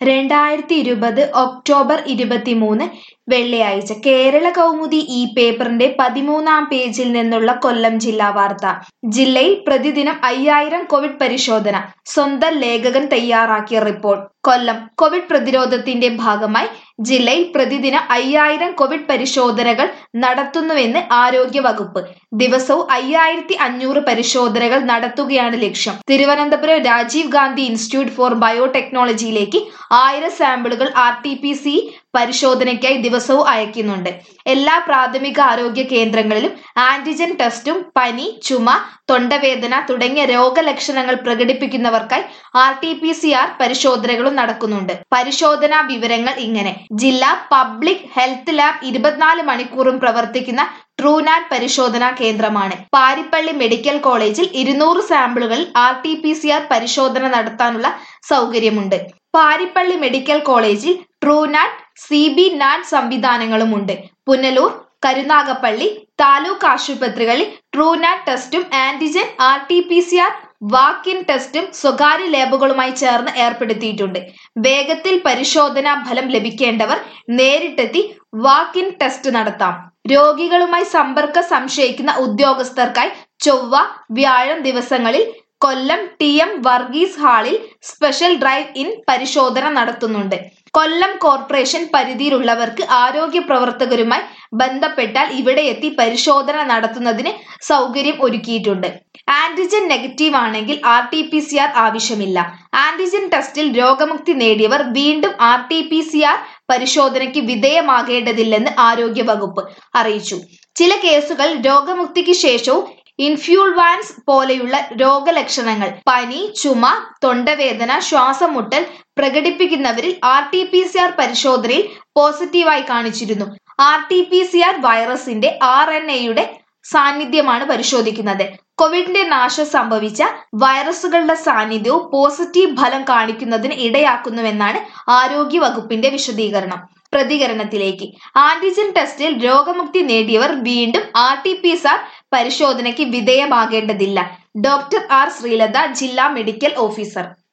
രണ്ടായിരത്തി ഇരുപത് ഒക്ടോബർ ഇരുപത്തിമൂന്ന് വെള്ളിയാഴ്ച കേരള കൗമുദി ഈ പേപ്പറിന്റെ പതിമൂന്നാം പേജിൽ നിന്നുള്ള കൊല്ലം ജില്ലാ വാർത്ത ജില്ലയിൽ പ്രതിദിനം അയ്യായിരം കോവിഡ് പരിശോധന സ്വന്തം ലേഖകൻ തയ്യാറാക്കിയ റിപ്പോർട്ട് കൊല്ലം കോവിഡ് പ്രതിരോധത്തിന്റെ ഭാഗമായി ജില്ലയിൽ പ്രതിദിനം അയ്യായിരം കോവിഡ് പരിശോധനകൾ നടത്തുന്നുവെന്ന് ആരോഗ്യ വകുപ്പ് ദിവസവും അയ്യായിരത്തി അഞ്ഞൂറ് പരിശോധനകൾ നടത്തുകയാണ് ലക്ഷ്യം തിരുവനന്തപുരം രാജീവ് ഗാന്ധി ഇൻസ്റ്റിറ്റ്യൂട്ട് ഫോർ ബയോടെക്നോളജിയിലേക്ക് ആയിരം സാമ്പിളുകൾ ആർ ടി പി സി പരിശോധനയ്ക്കായി ദിവസവും അയക്കുന്നുണ്ട് എല്ലാ പ്രാഥമിക ആരോഗ്യ കേന്ദ്രങ്ങളിലും ആന്റിജൻ ടെസ്റ്റും പനി ചുമ തൊണ്ടവേദന തുടങ്ങിയ രോഗലക്ഷണങ്ങൾ പ്രകടിപ്പിക്കുന്നവർക്കായി R T P C R പരിശോധനകളും നടക്കുന്നുണ്ട് പരിശോധനാ വിവരങ്ങൾ ഇങ്ങനെ ജില്ലാ പബ്ലിക് ഹെൽത്ത് ലാബ് ഇരുപത്തിനാല് മണിക്കൂറും പ്രവർത്തിക്കുന്ന ട്രൂനാറ്റ് പരിശോധനാ കേന്ദ്രമാണ് പാരിപ്പള്ളി മെഡിക്കൽ കോളേജിൽ ഇരുന്നൂറ് സാമ്പിളുകളിൽ R T P C R പരിശോധന നടത്താനുള്ള സൗകര്യമുണ്ട് പാരിപ്പള്ളി മെഡിക്കൽ കോളേജിൽ ട്രൂനാറ്റ് സി ബി നാറ്റ് സംവിധാനങ്ങളുമുണ്ട് പുനലൂർ കരുനാഗപ്പള്ളി താലൂക്ക് ആശുപത്രികളിൽ ട്രൂനാറ്റ് ടെസ്റ്റും antigen R T P C R walk in ടെസ്റ്റും സ്വകാര്യ ലാബുകളുമായി ചേർന്ന് ഏർപ്പെടുത്തിയിട്ടുണ്ട് വേഗത്തിൽ പരിശോധനാ ഫലം ലഭിക്കേണ്ടവർ നേരിട്ടെത്തി വാക്ക് ഇൻ ടെസ്റ്റ് നടത്താം രോഗികളുമായി സമ്പർക്കം സംശയിക്കുന്ന ഉദ്യോഗസ്ഥർക്കായി ചൊവ്വ വ്യാഴം ദിവസങ്ങളിൽ കൊല്ലം ടി എം വർഗീസ് ഹാളിൽ സ്പെഷ്യൽ ഡ്രൈവ് ഇൻ പരിശോധന നടത്തുന്നുണ്ട് കൊല്ലം കോർപ്പറേഷൻ പരിധിയിലുള്ളവർക്ക് ആരോഗ്യ പ്രവർത്തകരുമായി ബന്ധപ്പെട്ടാൽ ഇവിടെ എത്തി പരിശോധന നടത്തുന്നതിന് സൗകര്യം ഒരുക്കിയിട്ടുണ്ട് ആന്റിജൻ നെഗറ്റീവ് ആണെങ്കിൽ R T P C R ആവശ്യമില്ല ആന്റിജൻ ടെസ്റ്റിൽ രോഗമുക്തി നേടിയവർ വീണ്ടും R T P C R പരിശോധനയ്ക്ക് വിധേയമാകേണ്ടതില്ലെന്ന് ആരോഗ്യ വകുപ്പ് അറിയിച്ചു ചില കേസുകൾ രോഗമുക്തിക്ക് ശേഷവും ഇൻഫ്യൂൾവാൻസ് പോലെയുള്ള രോഗലക്ഷണങ്ങൾ പനി ചുമ തൊണ്ടവേദന ശ്വാസമുട്ടൽ പ്രകടിപ്പിക്കുന്നവരിൽ R T P C R പരിശോധനയിൽ പോസിറ്റീവായി കാണിച്ചിരുന്നു R T P C R വൈറസിന്റെ ആർ എൻ എയുടെ സാന്നിധ്യമാണ് പരിശോധിക്കുന്നത് കോവിഡിന്റെ നാശം സംഭവിച്ച വൈറസുകളുടെ സാന്നിധ്യവും പോസിറ്റീവ് ഫലം കാണിക്കുന്നതിന് ഇടയാക്കുന്നുവെന്നാണ് ആരോഗ്യ വകുപ്പിന്റെ വിശദീകരണം പ്രതികരണത്തിലേക്ക് ആന്റിജൻ ടെസ്റ്റിൽ രോഗമുക്തി നേടിയവർ വീണ്ടും ആർ ടി പി ആർ പരിശോധനയ്ക്ക് വിധേയമാകേണ്ടതില്ല ഡോക്ടർ ആർ ശ്രീലത ജില്ലാ മെഡിക്കൽ ഓഫീസർ